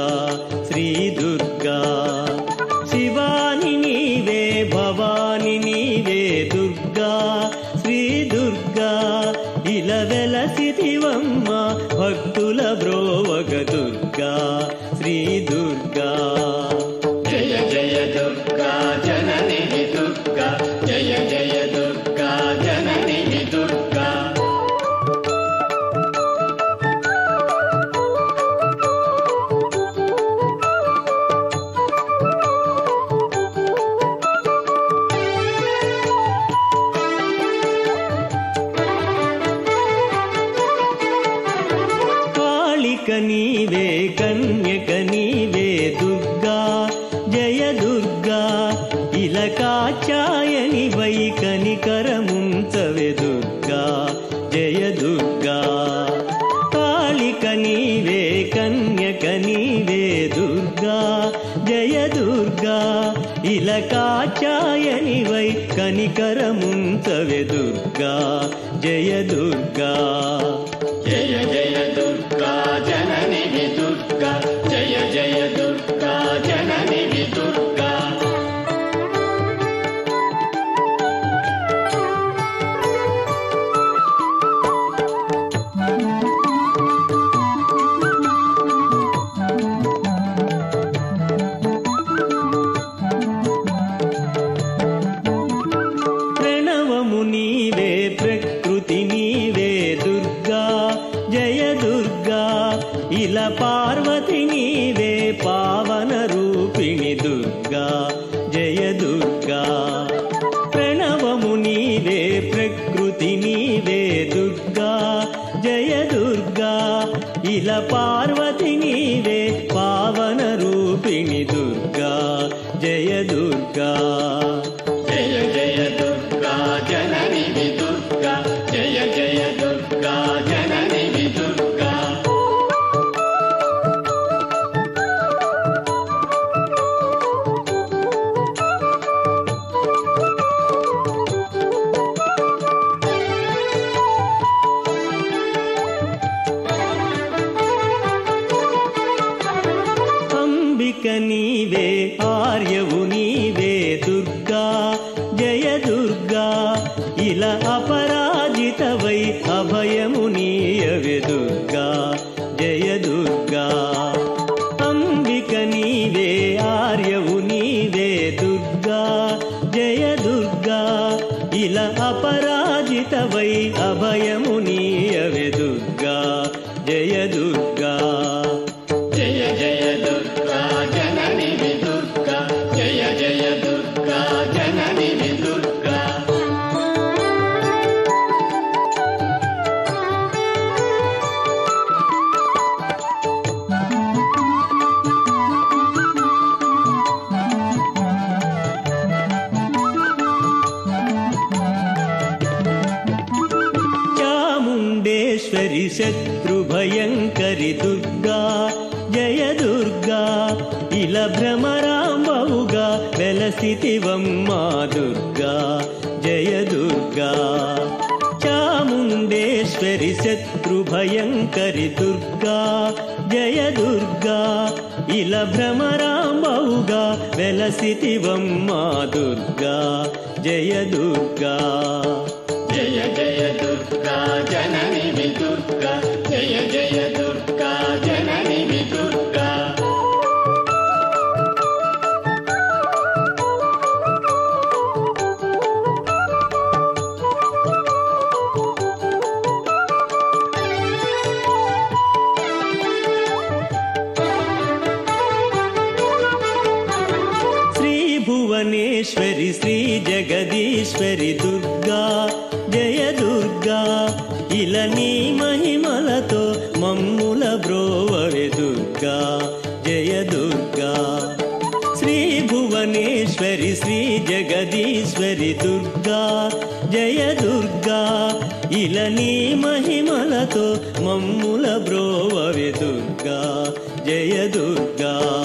దుర్గా శ్రీ దుర్గా శివాని నీవే భవాని నీవే దుర్గా శ్రీ దుర్గా ఇలా వెలసితివమ్మ భక్తుల బ్రోవగ దుర్గా శ్రీ దుర్గా జయ జయ దుర్గా జనని దుర్గా జయ జయ దుర్గా జనని దుర్గా కాళిక నీవే కన్యక నీవే దుర్గా జయ దుర్గా ఇలా కాచాయని వై కనికరముంచవే దుర్గా జయ దుర్గా కాళిక నీవే కన్యక నీవే దుర్గా జయ దుర్గా ఇలా కాచాయని వై కనికరముంచవే దుర్గా జయ దుర్గా జయ జయ దుర్గా జనని దుర్గా జయ జయ దుర్గా జనని దుర్గా ప్రణవము నీవే ప్రకృతి నీవే దుర్గా జయ దుర్గా ఇలా పార్వతి నీవే పావన రూపిణి దుర్గా జయ దుర్గా ప్రణవము నీవే ప్రకృతి నీవే దుర్గా జయ దుర్గా ఇలా పార్వతి నీవే పావన రూపిణి దుర్గా జయ దుర్గా జయ జయ దుర్గా జనని దుర్గా జయ జయ దుర్గా జనని దుర్గా అంబిక నీవే ఆర్యవు నీవే దుర్గా జయ దుర్గా ఇలా అపరాజితవై అభయము నీయవే దుర్గా జయ దుర్గా అంబిక నీవే ఆర్యవు నీవే దుర్గా జయ దుర్గా ఇలా అపరాజితవై అభయము నీయవే దుర్గా జయ దుర్గా జయ జయ దుర్గా జనని దుర్గా జయ జయ దుర్గా జనని దుర్గా చాముండేశ్వరి శత్రుభయంకరి దుర్గా జయ దుర్గా ఇలా భ్రమరాంబవుగా వెలసితివమ్మా దుర్గా జయ దుర్గా చాముండేశ్వరి శత్రుభయంకరి దుర్గా జయ దుర్గా ఇలా భ్రమరాంబవుగా వెలసితివమ్మా దుర్గా జయ దుర్గా జయ జయ దుర్గా జనని దుర్గా జయ జయ దుర్గా జనని దుర్గా శ్రీ భువనేశ్వరి శ్రీ జగదీశ్వరి దుర్గా జయ దుర్గా ఇలా నీ మహిమలతో మమ్ముల బ్రోవవే దుర్గా జయ దుర్గా శ్రీ భువనేశ్వరి శ్రీ జగదీశ్వరి దుర్గా జయ దుర్గా ఇలా నీ మహిమలతో మమ్ముల బ్రోవవే దుర్గా జయ దుర్గా